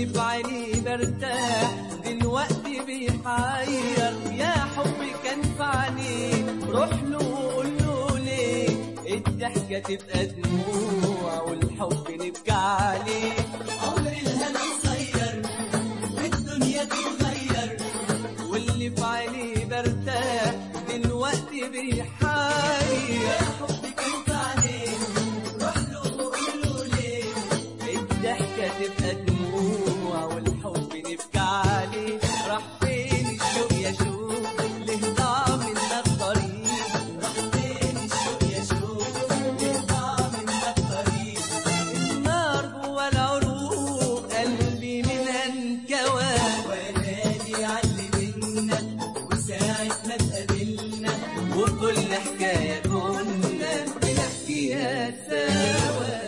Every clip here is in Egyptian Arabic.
واللي في عيني برتاح دلوقتي بيحير يا حبي كان في عينيك روح له وقول له ليه الضحكة تبقى دموع والحب نبكي عليه عمر الهنا قصير والدنيا تتغير واللي في عيني برتاح دلوقتي بيحير حبي كان في عينيك روح له وقول له ليه الضحكة تبقى دموع والحب نبكي عليه راح فين الشوق يا شوق ليه ضاع منا الطريق راح فين الشوق يا شوق يقطع منا الطريق النار جوا العروق قلبي من انكوى ونادي علي بينا وساعة ما اتقابلنا وكل حكاية كنا بنحكيها سوا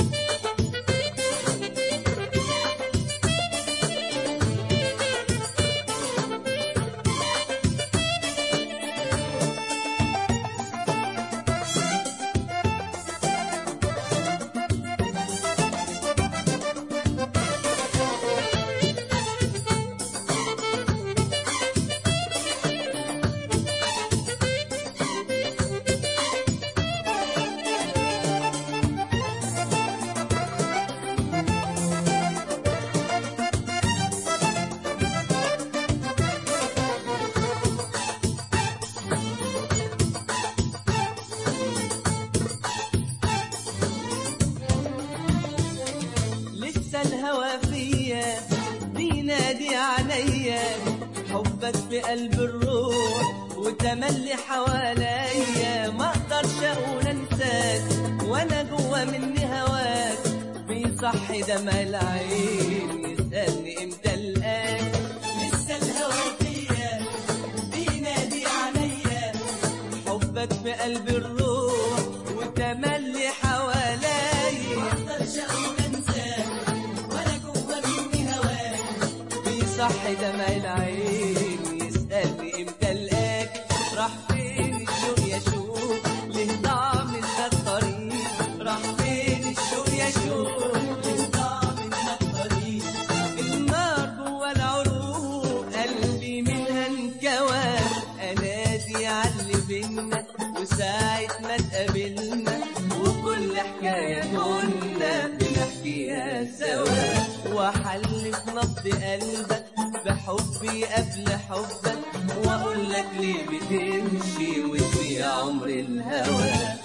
لسه الهوى فيا بينادي عليا حبك في قلب الروح وتملي حواليا ما اقدرش اقول انساك وانا جوا مني هواك بيصحي دمع العين يسألني امتى الآن لسه الهوى فيا بينادي عليا حبك في قلب الروح وتملي حواليا مقدرش اقول انساك ولا جوا مني هواك بيصحي دمع العين يسألني امتى الاقيك راح فين الشوق يا شوق ليه ضاع منا الطريق راح فين الشوق يا شوق ليه ضاع منا الطريق النار جوا العروق قلبي منها انكوى انادي علي بينا وساعة ما اتقابلنا وكل حكاية كنا بنحكيها سوا واحلف نبض قلبك بحبي قبل حبك واقول لك ليه بتمشي وتضيع عمر الهوى